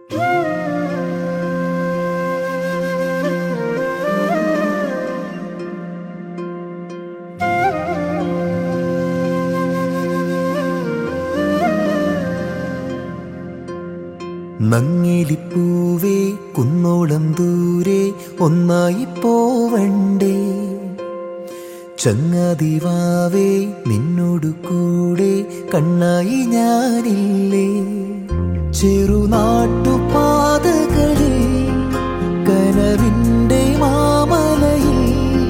നങ്ങിലിപ്പൂവേ കുന്നോളം ദൂരെ ഒന്നായി പോവണ്ടേ ചങ്ങാതിവാവേ നിന്നോടു കൂടെ കണ്ണായി ഞാനില്ലേ ചെറുനാട്ടുപാതകളിൽ കനവിൻ്റെ മാമലയിൽ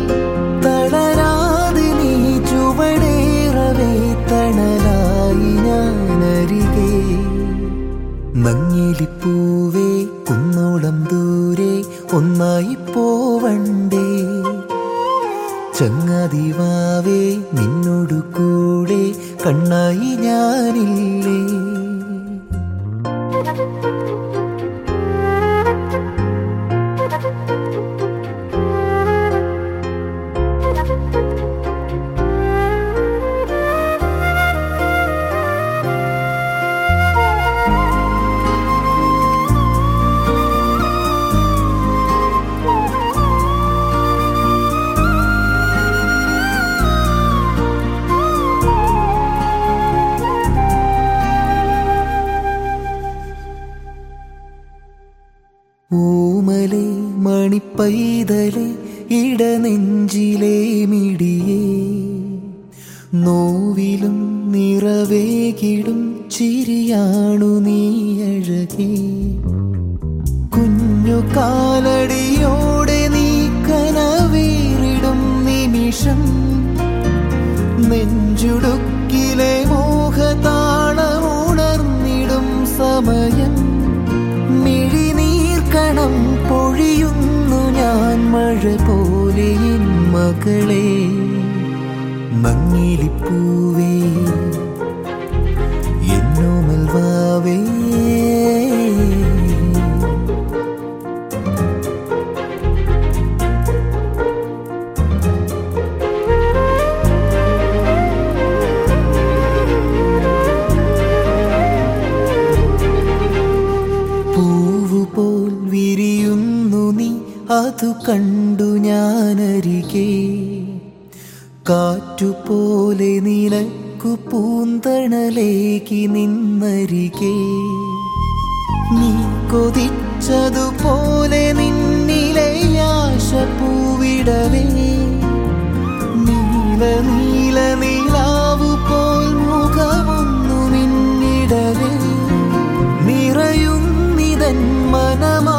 തളരാതെ നീ ചുവടേറവേ തണലായി ഞാനരികെ നങ്ങിലിപ്പൂവേ കുന്നോളം ദൂരെ ഒന്നായി പോവണ്ടേ ചങ്ങാതിവാവേ നിന്നോടു കൂടെ കണ്ണായി ഞാനില്ലേ ഓമലെ മണിപ്പൈതലെ ഇടനെഞ്ചിലെ മിടിയേ നോവിലും നിറവേകിടും ചിരിയാണു നീ അഴകേ കുഞ്ഞു കാലടിയോടെ നീ കനവേറിടും നിമിഷം നെഞ്ചുടുക്കിലെ മോഹതാളമുണർന്നിടും സമയം മിഴിനീർക്കണം പൊഴിയുന്നു ഞാൻ മഴ പോലെ എൻ മകളെ മങ്ങിലിപ്പൂവേ എന്നോമൽ വാവേ പൂവുപോൽ വിരിയുന്നു നീ അതു കണ്ടു ഞാനരികെ കാറ്റുപോലെ നിനക്കു പൂന്തണലേക്ക് നിന്നരികെ നീ കൊതിച്ചതുപോലെ നിന്നിലെ ആശ പൂവിടവേ നീല നീല നീലാവു പോൽ മുഖമൊന്നു മിന്നിടവേ നിറയുന്നിതൻ മനമാ